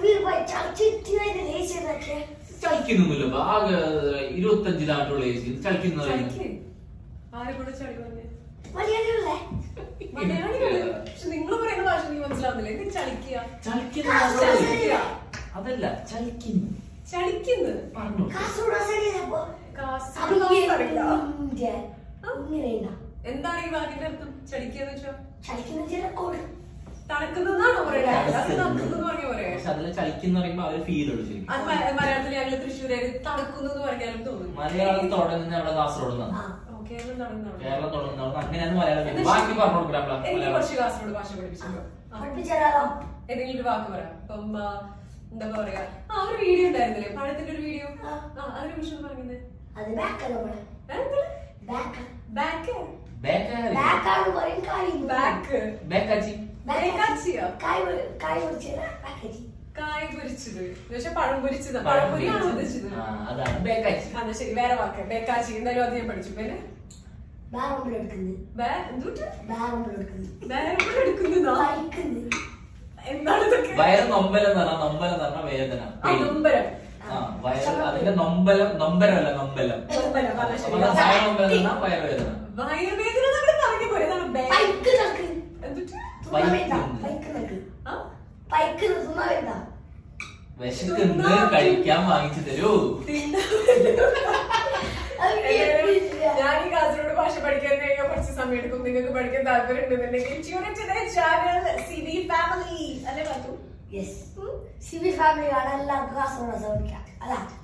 സുബീർ ഭായ് ചലച്ചിട്ടിനായിട്ട് ലേശിയതൊക്കെ ചലിക്കുന്നില്ല ആകെ ഇരുപത്തഞ്ചിലായിട്ടുള്ള ഏസി ചലിക്കുന്ന ചളിക്ക്. ആരെ കൂടെ ചളി പറഞ്ഞേ മലയാളികളല്ലേ മലയാളികള് പക്ഷെ നിങ്ങൾ പറയുന്ന ഭാഷ എനിക്ക് മനസ്സിലാവുന്നില്ല എന്ത് ചളിക്കുക ചലിക്കുന്ന അതല്ല ചലിക്കുന്നു ചളിക്കുന്നു പറഞ്ഞു കാസർഗോഡ് സൈഡിലപ്പോ കാസർഗോഡ് അറിയില്ല. ഇങ്ങനെയുണ്ട എന്താണ് ഈ വാക്കിന്റെ അർത്ഥം ചളിക്കുക വെച്ചാ ചലിക്കുന്ന ചിലക്കോട് തണുക്കുന്നതാണോ പറയുന്നത് അത് തണുക്കുന്നു പറഞ്ഞ പറയാ പക്ഷെ അതിൽ ചലിക്കുന്ന പറയുമ്പോ അവര് ഫീൽ ഉള്ളു ശരിക്കും അത് മ- മലയാളത്തിൽ ഞങ്ങള് തൃശ്ശൂരാര് തണുക്കുന്നു എന്ന് പറഞ്ഞാലും തോന്നുന്നു മലയാളം തുടങ്ങുന്ന അവിടെ കാസർഗോഡ് നിന്നാണ് ആ ഓ, കേരളം തണുന്നാണ് കേരളം തുടങ്ങുന്ന അങ്ങനെയാണ് മലയാളം എന്നാ വരുന്നത്. ബാക്കി ശരി. പറഞ്ഞു കൊടുക്കാം എനിക്ക് മലയാളം കുറച്ച് കാസർഗോഡ് ഭാഷ പഠിപ്പിച്ചു പഠിപ്പിച്ചാലോ ഏതെങ്കിലും ഒരു വാക്ക് പറയാം ഇപ്പം ആ, എന്താ പറയാ ആ ഒരു വീഡിയോ ഉണ്ടായിരുന്നില്ലേ പഴത്തിന്റെ ഒരു വീഡിയോ ആ. ആ അതിനെ കുറിച്ച് പറഞ്ഞത് അത് ബാക്ക് നമ്മളെ ബാക്ക് ബാക്ക് ബേക്കാരി ബാക്കാണ് പറയും കായ് ബാക്ക് ബേക്കാച്ചി ബേക്കാച്ചിയോ? കായ് കായ് പൊടിച്ചത് ബാക്കാച്ചി കായ് പൊരിച്ചത് പക്ഷെ പഴം പൊരിച്ചത് പഴം പൊരിയാണോ ഉദ്ദേശിച്ചത് ആ, അതാണ് ബേക്കാച്ചി അതെ ശരി വേറെ വാക്ക് ബേക്കാച്ചി എന്തായാലും അത് ഞാൻ പഠിച്ചു പിന്നെ ബാറമ്പിൾ എടുക്കുന്നത് ബേ എന്തുട്ട് ബാറമ്പിൾ എടുക്കുന്നത് വേറെ എടുക്കുന്നതോ കഴിക്കുന്നത് എന്താണ് ഇതൊക്കെ വയറ് നൊമ്പലം എന്ന് പറഞ്ഞാൽ നൊമ്പലം എന്ന് പറഞ്ഞാൽ വേദന ആ, pain. നൊമ്പരം ആ വയറ് അതിന്റെ നൊമ്പലം നൊമ്പരമല്ല നൊമ്പലം നൊമ്പരം പറഞ്ഞ അപ്പൊ ശരി വയറ് നൊമ്പലം എന്ന് പറഞ്ഞാൽ വയറുവേദന വയറുവേദന നമ്മൾ പറഞ്ഞു പോയതാണ് ബേ- പൈക്ക് നക്ക് എന്തുട്ട് തുമ്മ വേണ്ട പൈക്ക് നക്ക് ആ പൈക്ക് തുമ്മ വേണ്ട വിശക്കുന്ന കഴിക്കാൻ വാങ്ങിച്ചു തരൂ അത് കേൾപ്പിച്ചില്ല. ഞാൻ ഈ കാസർഗോഡ് ഭാഷ പഠിക്കാൻ കഴിഞ്ഞാൽ കുറച്ച് സമയം എടുക്കും നിങ്ങൾക്ക് പഠിക്കാൻ താല്പര്യം ഉണ്ടെന്നുണ്ടെങ്കിൽ tune into the channel CB family അല്ലേ പറ്റൂ യെസ് സിബി ഫാമിലി ആണ് എല്ലാവർക്കും കാസർഗോഡ് ശ്രമിക്കാം അല്ല